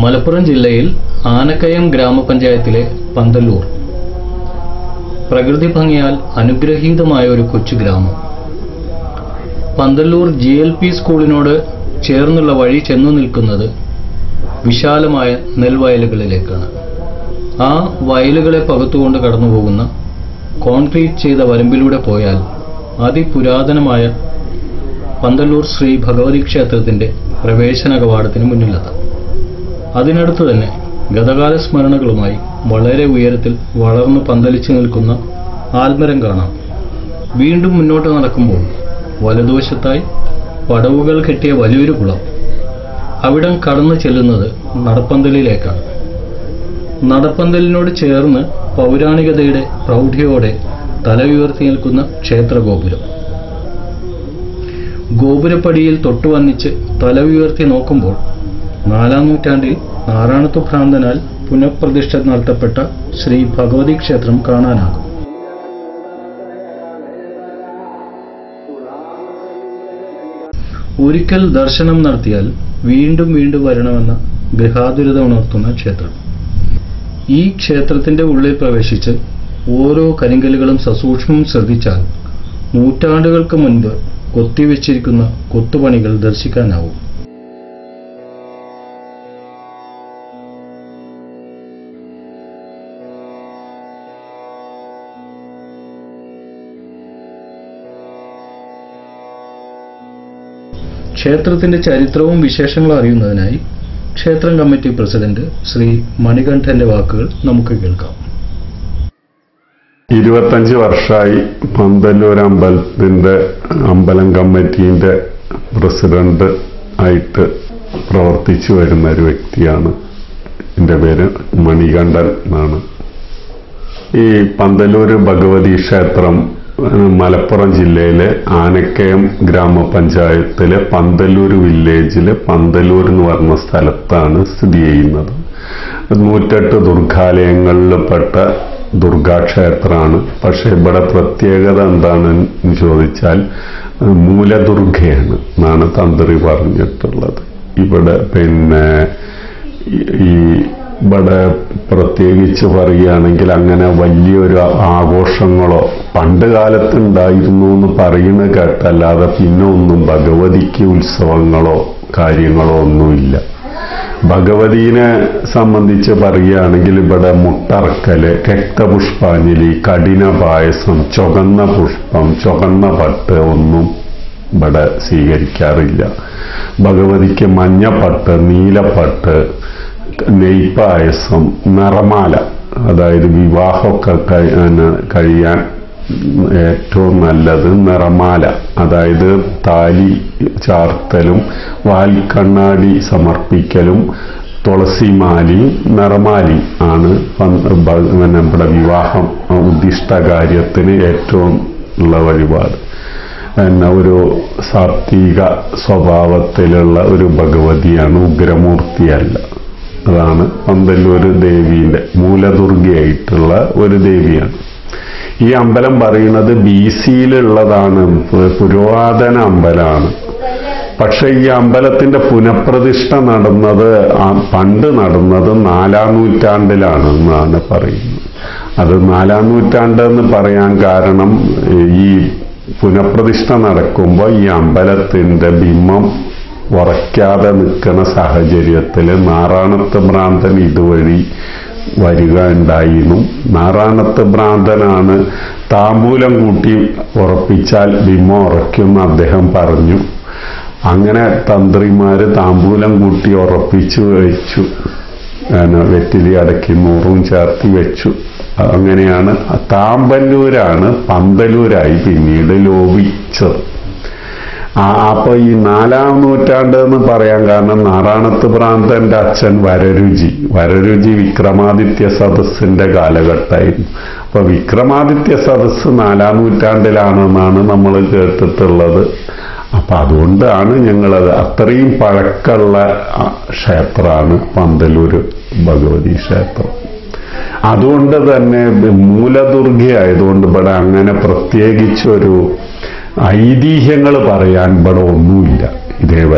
മലപ്പുറം ജില്ലയിൽ ആനക്കയം ഗ്രാമപഞ്ചായത്തിലെ പന്തല്ലൂർ പ്രകൃതി ഭംഗിയാൽ അനുഗ്രഹീതമായ ഒരു കൊച്ചു ഗ്രാമം പന്തല്ലൂർ ജി എൽ പി സ്കൂളിനോട് ചേർന്നുള്ള വഴി ചെന്നു നിൽക്കുന്നത് വിശാലമായ നെൽവയലുകളിലേക്കാണ് ആ വയലുകളെ പകുത്തുകൊണ്ട് കടന്നുപോകുന്ന കോൺക്രീറ്റ് ചെയ്ത വരമ്പിലൂടെ പോയാൽ അതിപുരാതനമായ പന്തല്ലൂർ ശ്രീ ഭഗവതി ക്ഷേത്രത്തിന്റെ പ്രവേശന കവാടത്തിന് മുന്നിലെത്താം അതിനടുത്ത് തന്നെ ഗതകാല സ്മരണകളുമായി വളരെ ഉയരത്തിൽ വളർന്നു പന്തലിച്ചു നിൽക്കുന്ന ആൽമരം കാണാം വീണ്ടും മുന്നോട്ട് നടക്കുമ്പോൾ വലതുവശത്തായി പടവുകൾ കെട്ടിയ വലിയൊരു കുളം അവിടം കടന്നു ചെല്ലുന്നത് നടപ്പന്തലിലേക്കാണ് നടപ്പന്തലിനോട് ചേർന്ന് പൗരാണികതയുടെ പ്രൗഢിയോടെ തല ഉയർത്തി നിൽക്കുന്ന ക്ഷേത്രഗോപുരം ഗോപുരപ്പടിയിൽ തൊട്ടുവന്നിച്ച് തല ഉയർത്തി നോക്കുമ്പോൾ നാലാം നൂറ്റാണ്ടിൽ നാരായണത്വ ഭ്രാന്തനാൽ പുനഃപ്രതിഷ്ഠ നടത്തപ്പെട്ട ശ്രീ ഭഗവതി ക്ഷേത്രം കാണാനാകും ഒരിക്കൽ ദർശനം നടത്തിയാൽ വീണ്ടും വീണ്ടും വരണമെന്ന ഗൃഹാതുരത ഉണർത്തുന്ന ക്ഷേത്രം ഈ ക്ഷേത്രത്തിന്റെ ഉള്ളിൽ പ്രവേശിച്ച് ഓരോ കരിങ്കല്ലുകളും സസൂക്ഷ്മം ശ്രദ്ധിച്ചാൽ നൂറ്റാണ്ടുകൾക്ക് മുൻപ് കൊത്തിവെച്ചിരിക്കുന്ന കൊത്തുപണികൾ ദർശിക്കാനാവും ക്ഷേത്രത്തിന്റെ ചരിത്രവും വിശേഷങ്ങളും അറിയുന്നതിനായി ക്ഷേത്രം കമ്മിറ്റി പ്രസിഡന്റ് ശ്രീ മണികണ്ഠന്റെ വാക്കുകൾ നമുക്ക് കേൾക്കാം ഇരുപത്തഞ്ച് വർഷമായി പന്തല്ലൂർ അമ്പലത്തിന്റെ അമ്പലം കമ്മിറ്റീന്റെ പ്രസിഡന്റ് ആയിട്ട് പ്രവർത്തിച്ചു വരുന്ന ഒരു വ്യക്തിയാണ് എൻ്റെ പേര് മണികണ്ഠൻ എന്നാണ് ഈ പന്തല്ലൂര് ഭഗവതി ക്ഷേത്രം ഏഹ്, മലപ്പുറം ജില്ലയിലെ ആനക്കയം ഗ്രാമപഞ്ചായത്തിലെ പന്തല്ലൂർ വില്ലേജിലെ പന്തല്ലൂർ എന്ന് പറഞ്ഞ സ്ഥലത്താണ് സ്ഥിതി ചെയ്യുന്നത് നൂറ്റെട്ട് ദുർഗാലയങ്ങളിൽപ്പെട്ട ദുർഗാക്ഷേത്രമാണ് പക്ഷെ ഇവിടെ പ്രത്യേകത എന്താണെന്ന് ചോദിച്ചാൽ ഏഹ്, മൂലദുർഗയാണ് എന്നാണ് തന്ത്രി പറഞ്ഞിട്ടുള്ളത് ഇവിടെ പിന്നെ ഈ- ഈ ഇവിടെ പ്രത്യേകിച്ച് പറയുകയാണെങ്കിൽ അങ്ങനെ വലിയൊരു ആഘോഷങ്ങളോ പണ്ട് കാലത്ത് ഉണ്ടായിരുന്നു എന്ന് പറയുന്നത് കേട്ടല്ലാതെ പിന്നെ ഒന്നും ഭഗവതിക്ക് ഉത്സവങ്ങളോ കാര്യങ്ങളോ ഒന്നുമില്ല ഭഗവതീനെ സംബന്ധിച്ച് പറയുകയാണെങ്കിൽ ഇവിടെ മുട്ടറക്കല് രക്തപുഷ്പാഞ്ജലി കഠിന പായസം ചുവന്ന പുഷ്പം ചുവന്ന പട്ട് ഒന്നും ഇവിടെ സ്വീകരിക്കാറില്ല ഭഗവതിക്ക് മഞ്ഞപ്പട്ട് നീലപ്പട്ട് നെയ്പായസം നിറമാല അതായത് വിവാഹമൊക്കെ കഴി- പിന്നെ കഴിയാൻ ഏറ്റവും നല്ലത് നിറമാല അതായത് താലി ചാർത്തലും വാൽക്കണ്ണാടി സമർപ്പിക്കലും തുളസിമാലയും നിറമാലി ആണ് പന്ത് ഭ- പിന്നെ ഇവിടെ വിവാഹം ഉദ്ദിഷ്ട കാര്യത്തിന് ഏറ്റവും ഉള്ള വഴിപാട് പിന്നെ ഒരു സാത്വിക സ്വഭാവത്തിലുള്ള ഒരു ഭഗവതിയാണ് ഉഗ്രമൂർത്തിയല്ല അതാണ് പന്തല്ലൂർ ദേവീന്റെ മൂലദുർഗയായിട്ടുള്ള ഒരു ദേവിയാണ് ഈ അമ്പലം പറയുന്നത് ബി സിയിലുള്ളതാണ് പുരാതന അമ്പലമാണ് പക്ഷെ ഈ അമ്പലത്തിന്റെ പുനഃപ്രതിഷ്ഠ നടന്നത് ആ പണ്ട് നടന്നത് നാലാം നൂറ്റാണ്ടിലാണ് എന്നാണ് പറയുന്നത് അത് നാലാം നൂറ്റാണ്ട് എന്ന് പറയാൻ കാരണം ഈ പുനഃപ്രതിഷ്ഠ നടക്കുമ്പോൾ ഈ അമ്പലത്തിന്റെ ബിംബം ഉറയ്ക്കാതെ നിൽക്കുന്ന സാഹചര്യത്തിൽ നാറാണത്ത് ഭ്രാന്തൻ ഇതുവഴി വരിക ഉണ്ടായിരുന്നു നാറാണത്ത് ഭ്രാന്തനാണ് താമ്പൂലം കൂട്ടി ഉറപ്പിച്ചാൽ ബിംബം ഉറയ്ക്കുമെന്ന് അദ്ദേഹം പറഞ്ഞു അങ്ങനെ തന്ത്രിമാര് താമ്പൂലം കൂട്ടി ഉറപ്പിച്ചു വെച്ചു പിന്നെ വെറ്റിലി അടക്കി നൂറും ചേർത്തി വെച്ചു അങ്ങനെയാണ് താമ്പല്ലൂരാണ് പന്തലൂരായി പിന്നീട് ലോപിച്ചത് ആ അപ്പൊ ഈ നാലാം നൂറ്റാണ്ട് എന്ന് പറയാൻ കാരണം നാറാണത്ത് ഭ്രാന്തന്റെ അച്ഛൻ വരരുചി വരരുചി വിക്രമാദിത്യ സദസ്സിന്റെ കാലഘട്ടമായിരുന്നു അപ്പൊ വിക്രമാദിത്യ സദസ്സ് നാലാം നൂറ്റാണ്ടിലാണെന്നാണ് നമ്മൾ കേട്ടിട്ടുള്ളത് അപ്പൊ അതുകൊണ്ടാണ് ഞങ്ങളത് അത്രയും പഴക്കമുള്ള ആ, ക്ഷേത്രമാണ് പന്തലൂർ ഭഗവതി ക്ഷേത്രം അതുകൊണ്ട് തന്നെ മൂലദുർഗയായതുകൊണ്ട് ഇവിടെ അങ്ങനെ പ്രത്യേകിച്ചൊരു ഐതിഹ്യങ്ങൾ പറയാൻ ഇവിടെ ഒന്നുമില്ല ഇതേവരെ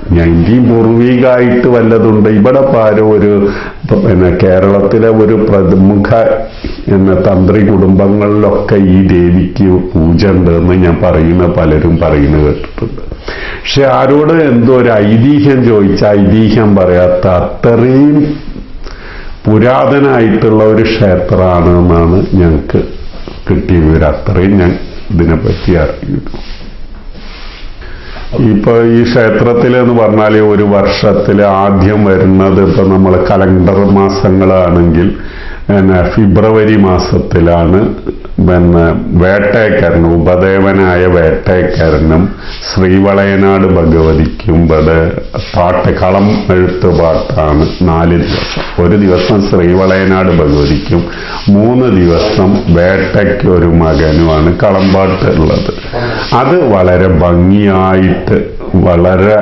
ഞാൻ ഇന്ത്യയും പൂർവികമായിട്ട് വല്ലതുണ്ട് ഇവിടെ പാരോ ഒരു പിന്നെ കേരളത്തിലെ ഒരു പ്രമുഖ എന്ന തന്ത്രി കുടുംബങ്ങളിലൊക്കെ ഈ ദേവിക്ക് പൂജ ഉണ്ട് എന്ന് ഞാൻ പറയുന്ന പലരും പറയുന്നത് കേട്ടിട്ടുണ്ട് പക്ഷെ ആരോട് എന്തോ ഒരു ഐതിഹ്യം ചോദിച്ച ഐതിഹ്യം പറയാത്ത അത്രയും പുരാതനായിട്ടുള്ള ഒരു ക്ഷേത്രമാണ് എന്നാണ് ഞങ്ങൾക്ക് കിട്ടിയ വിവരം അത്രയും ഞാൻ ഇതിനെപ്പറ്റി അറിയുന്നു ഇപ്പൊ ഈ ക്ഷേത്രത്തിൽ എന്ന് പറഞ്ഞാൽ ഒരു വർഷത്തിൽ ആദ്യം വരുന്നത് ഇപ്പൊ നമ്മൾ കലണ്ടർ മാസങ്ങളാണെങ്കിൽ പിന്നെ ഫെബ്രുവരി മാസത്തിലാണ് പിന്നെ വേട്ടയക്കാരനും ഉപദേവനായ വേട്ടയക്കാരനും ശ്രീവളയനാട് ഭഗവതിക്കും ഇവിടെ പാട്ട് കളം എഴുത്ത് പാട്ടാണ് നാല് ദിവസം ഒരു ദിവസം ശ്രീവളയനാട് ഭഗവതിക്കും മൂന്ന് ദിവസം വേട്ടയ്ക്ക് ഒരു മകനുമാണ് കളമ്പാട്ട് ഉള്ളത് അത് വളരെ ഭംഗിയായിട്ട് വളരെ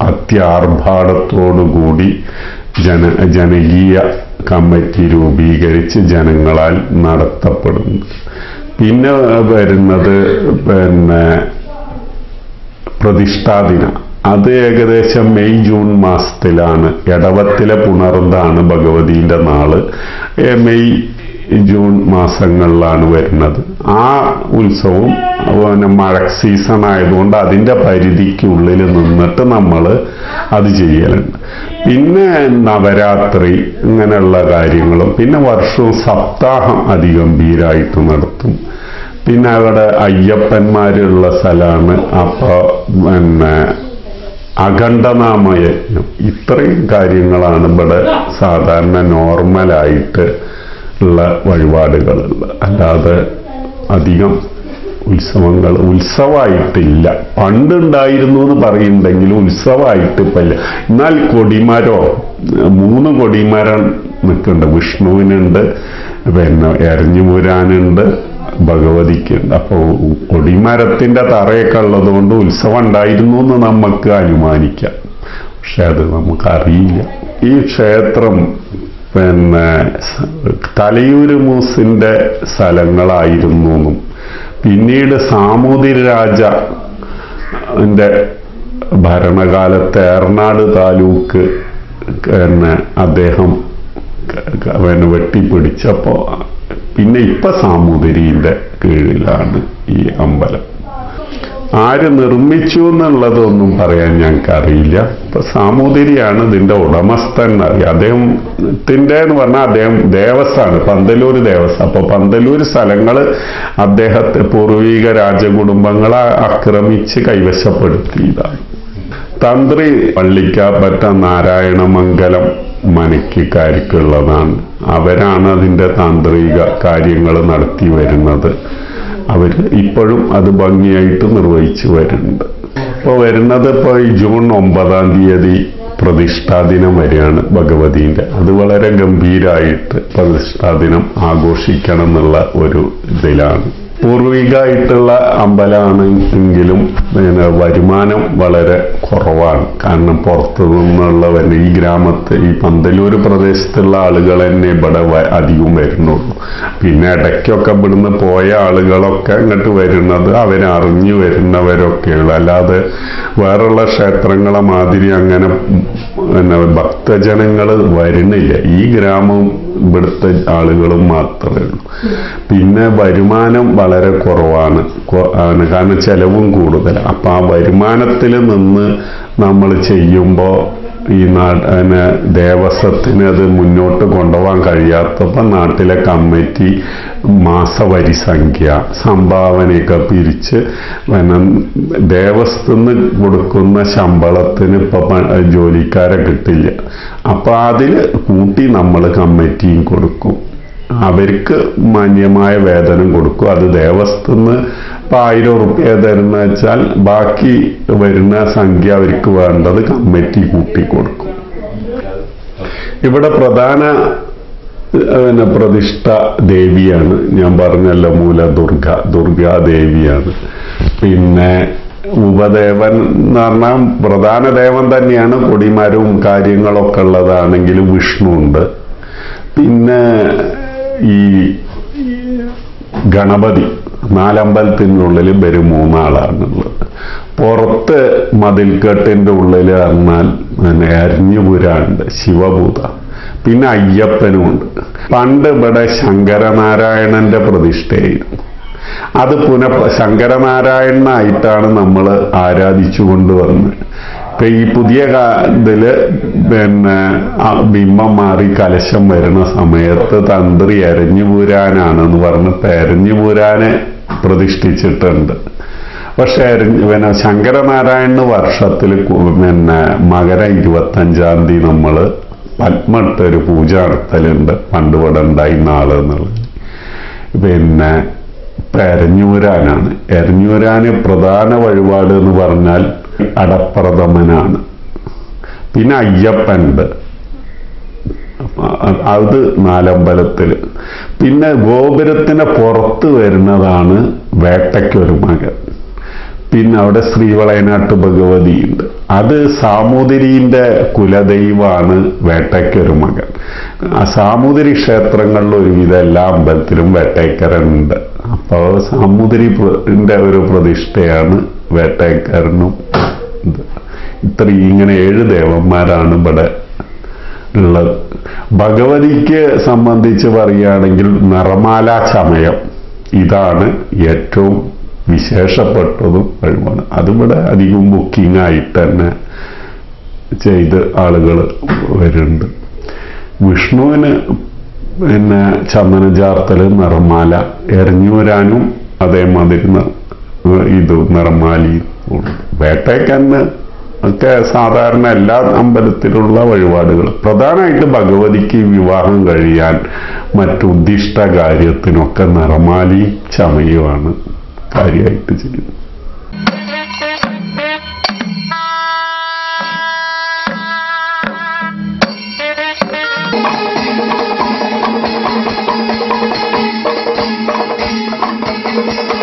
അത്യാർഭാടത്തോടുകൂടി ജന ജനകീയ കമ്മിറ്റി രൂപീകരിച്ച് ജനങ്ങളാൽ നടത്തപ്പെടുന്നു പിന്നെ വരുന്നത് പിന്നെ പ്രതിഷ്ഠാദിന അത് ഏകദേശം മെയ് ജൂൺ മാസത്തിലാണ് ഇടവത്തിലെ പുണർന്നാണ് ഭഗവതിന്റെ നാള് ഏ, മെയ് ജൂൺ മാസങ്ങളിലാണ് വരുന്നത് ആ ഉത്സവം പിന്നെ മഴ സീസൺ ആയതുകൊണ്ട് അതിന്റെ പരിധിക്കുള്ളിൽ നിന്നിട്ട് നമ്മൾ അത് ചെയ്യലുണ്ട് പിന്നെ നവരാത്രി ഇങ്ങനെയുള്ള കാര്യങ്ങളും പിന്നെ വർഷവും സപ്താഹം അതിഗംഭീരായിട്ട് നടത്തും പിന്നെ അവിടെ അയ്യപ്പന്മാരുള്ള സ്ഥലമാണ് അപ്പൊ പിന്നെ അഖണ്ഡനാമയജ്ഞം ഇത്രയും കാര്യങ്ങളാണ് ഇവിടെ സാധാരണ നോർമലായിട്ട് ഉള്ള വഴിപാടുകളുള്ളത് അല്ലാതെ അധികം ഉത്സവങ്ങൾ ഉത്സവമായിട്ടില്ല പണ്ടുണ്ടായിരുന്നു എന്ന് പറയുന്നുണ്ടെങ്കിലും ഉത്സവമായിട്ട് ഇപ്പം ഇല്ല എന്നാൽ കൊടിമരോ മൂന്ന് കൊടിമരം നിൽക്കുന്നുണ്ട് വിഷ്ണുവിനുണ്ട് പിന്നെ എരഞ്ഞുപുരാനുണ്ട് ഭഗവതിക്കുണ്ട് അപ്പോൾ കൊടിമരത്തിന്റെ തറയൊക്കെ ഉള്ളതുകൊണ്ട് ഉത്സവം ഉണ്ടായിരുന്നു എന്ന് നമുക്ക് അനുമാനിക്കാം പക്ഷെ അത് നമുക്കറിയില്ല ഈ ക്ഷേത്രം പിന്നെ സ- തലയൂര് മൂസിന്റെ സ്ഥലങ്ങളായിരുന്നു എന്നും പിന്നീട് സാമൂതിരി രാജ ന്റെ ഭരണകാലത്ത് ഏർനാട് താലൂക്ക് പിന്നെ അദ്ദേഹം ക- ക- പിന്നെ വെട്ടിപ്പിടിച്ചപ്പോ പിന്നെ ഇപ്പൊ സാമൂതിരിയുടെ കീഴിലാണ് ഈ അമ്പലം ആര് നിർമ്മിച്ചു എന്നുള്ളതൊന്നും പറയാൻ ഞങ്ങൾക്ക് അറിയില്ല ഇപ്പൊ സാമൂതിരിയാണ് ഇതിന്റെ ഉടമസ്ഥൻ എന്നറിയാം അദ്ദേഹത്തിന്റെ എന്ന് പറഞ്ഞാൽ അദ്ദേഹം ദേവസ്ഥാണ് പന്തലൂർ ദേവസ്ഥ അപ്പൊ പന്തലൂർ സ്ഥലങ്ങള് അദ്ദേഹത്തെ പൂർവിക രാജകുടുംബങ്ങളെ ആക്രമിച്ച് കൈവശപ്പെടുത്തിയതാണ് തന്ത്രി പള്ളിക്കാപ്പറ്റ നാരായണമംഗലം മനക്കിക്കാർക്കുള്ളതാണ് അവരാണ് അതിന്റെ താന്ത്രിക കാര്യങ്ങൾ നടത്തി വരുന്നത് അവർ ഇപ്പോഴും അത് ഭംഗിയായിട്ട് നിർവഹിച്ചു വരുന്നുണ്ട് ഇപ്പോൾ വരുന്നത് ഇപ്പോൾ ഈ ജൂൺ ഒമ്പതാം തീയതി പ്രതിഷ്ഠാദിനം വരെയാണ് ഭഗവതിന്റെ അത് വളരെ ഗംഭീരമായിട്ട് പ്രതിഷ്ഠാദിനം ആഘോഷിക്കണം എന്നുള്ള ഒരു ഇതിലാണ് പൂർവികമായിട്ടുള്ള അമ്പലമാണ് എങ്കിലും പിന്നെ വരുമാനം വളരെ കുറവാണ് കാരണം പുറത്തു നിന്നുള്ള വല്ല ഈ ഗ്രാമത്ത് ഈ പന്തലൂർ പ്രദേശത്തുള്ള ആളുകൾ തന്നെ ഇവിടെ വ- അധികം വരുന്നുള്ളൂ പിന്നെ ഇടയ്ക്കൊക്കെ ഇവിടുന്ന് പോയ ആളുകളൊക്കെ ഇങ്ങോട്ട് വരുന്നത് അവരറിഞ്ഞു വരുന്നവരൊക്കെയുള്ളൂ അല്ലാതെ വേറുള്ള ക്ഷേത്രങ്ങളെ മാതിരി അങ്ങനെ പിന്നെ ഭക്തജനങ്ങൾ വരുന്നില്ല ഈ ഗ്രാമം ഇവിടുത്തെ ആളുകളും മാത്രമേ ഉള്ളൂ പിന്നെ വരുമാനം വളരെ കുറവാണ് കൊ- ആണ് കാരണം ചെലവും കൂടുതലാണ് അപ്പം ആ വരുമാനത്തിൽ നിന്ന് നമ്മൾ ചെയ്യുമ്പോൾ ഈ നാട് പിന്നെ ദേവസ്വത്തിന് അത് മുന്നോട്ട് കൊണ്ടുപോകാൻ കഴിയാത്തപ്പോൾ നാട്ടിലെ കമ്മിറ്റി മാസവരി സംഖ്യ സംഭാവനയൊക്കെ പിരിച്ച് പിന്നെ ദേവസ്ഥന്ന് കൊടുക്കുന്ന ശമ്പളത്തിന് ഇപ്പൊ പ- ജോലിക്കാരെ കിട്ടില്ല അപ്പൊ അതിൽ കൂട്ടി നമ്മൾ കമ്മിറ്റിയും കൊടുക്കും അവർക്ക് മാന്യമായ വേതനം കൊടുക്കും അത് ദേവസ്ഥന്ന് ഇപ്പൊ ആയിരം റുപ്യ തരുന്ന വെച്ചാൽ ബാക്കി വരുന്ന സംഖ്യ അവർക്ക് വേണ്ടത് കമ്മിറ്റി കൂട്ടി കൊടുക്കും ഇവിടെ പ്രധാന ഏഹ്, പിന്നെ പ്രതിഷ്ഠ ദേവിയാണ് ഞാൻ പറഞ്ഞല്ലോ മൂല ദുർഗ ദുർഗാദേവിയാണ് പിന്നെ ഉപദേവൻ എന്ന് പറഞ്ഞാൽ പ്രധാന ദേവൻ തന്നെയാണ് കൊടിമരവും കാര്യങ്ങളൊക്കെ ഉള്ളതാണെങ്കിലും വിഷ്ണു ഉണ്ട് പിന്നെ ഈ ഗണപതി നാലമ്പലത്തിനുള്ളിൽ വരും മൂന്നാളാണുള്ളത് പുറത്ത് മതിൽക്കെട്ടിന്റെ ഉള്ളിൽ പറഞ്ഞാൽ പിന്നെ എരഞ്ഞുപുരാണ്ട് ശിവഭൂത പിന്നെ അയ്യപ്പനുമുണ്ട് പണ്ട് ഇവിടെ ശങ്കരനാരായണന്റെ പ്രതിഷ്ഠയായിരുന്നു അത് പുനഃ ശങ്കരനാരായണനായിട്ടാണ് നമ്മൾ ആരാധിച്ചു കൊണ്ടുവന്നത് ഇപ്പൊ ഈ പുതിയ കാ- ഇതില് പിന്നെ ആ ബിംബം മാറി കലശം വരുന്ന സമയത്ത് തന്ത്രി എരഞ്ഞുപൂരാനാണെന്ന് പറഞ്ഞിട്ട് എരഞ്ഞുപൂരാനെ പ്രതിഷ്ഠിച്ചിട്ടുണ്ട് പക്ഷെ എരഞ്ഞ് പിന്നെ ശങ്കരനാരായണന് വർഷത്തിൽ പിന്നെ മകര ഇരുപത്തഞ്ചാം തീയതി നമ്മൾ പത്മട്ട് ഒരു പൂജ നടത്തലുണ്ട് പണ്ട് ഇവിടെ ഉണ്ടായിരുന്ന ആള് എന്നുള്ളത് പിന്നെ ഇപ്പൊ എരഞ്ഞൂരാനാണ് എരഞ്ഞൂരാന് പ്രധാന വഴിപാട് എന്ന് പറഞ്ഞാൽ അടപ്രഥമനാണ് പിന്നെ അയ്യപ്പനുണ്ട് അ- അത് നാലമ്പലത്തിൽ പിന്നെ ഗോപുരത്തിന് പുറത്ത് വരുന്നതാണ് വേട്ടയ്ക്കൊരു മകൻ പിന്നെ അവിടെ ശ്രീവളയനാട്ട് ഭഗവതിയുണ്ട് അത് സാമൂതിരിന്റെ കുലദൈവമാണ് വേട്ടയ്ക്കൊരു മകൻ ആ സാമൂതിരി ക്ഷേത്രങ്ങളിൽ ഒരുവിധ എല്ലാ അമ്പലത്തിലും വേട്ടയ്ക്കരനുണ്ട് അപ്പോൾ സാമൂതിരിന്റെ ഒരു പ്രതിഷ്ഠയാണ് വേട്ടയ്ക്കരനും ഇത്. ഇത്ര ഇങ്ങനെ ഏഴ് ദേവന്മാരാണ് ഇവിടെ ഉള്ളത് ഭഗവതിക്ക് സംബന്ധിച്ച് പറയുകയാണെങ്കിൽ നിറമാല ചമയം ഇതാണ് ഏറ്റവും വിശേഷപ്പെട്ടതും കഴിവാണ് അതിവിടെ അധികം ബുക്കിംഗ് ആയിട്ട് തന്നെ ചെയ്ത് ആളുകൾ വരുന്നുണ്ട് വിഷ്ണുവിന് പിന്നെ ചന്ദനചാർത്തല് നിറമാല എറിഞ്ഞുവരാനും അതേമാതിരി ന- ഇത് നിറമാലിയും ഉണ്ട്. വേട്ടയ്ക്കന്ന് ഒക്കെ സാധാരണ എല്ലാ അമ്പലത്തിലുള്ള വഴിപാടുകൾ പ്രധാനമായിട്ട് ഭഗവതിക്ക് വിവാഹം കഴിയാൻ മറ്റു ഉദ്ദിഷ്ട കാര്യത്തിനൊക്കെ നിറമാലി ചമയുമാണ് കാര്യമായിട്ട് ചെയ്യുന്നത് Thank you.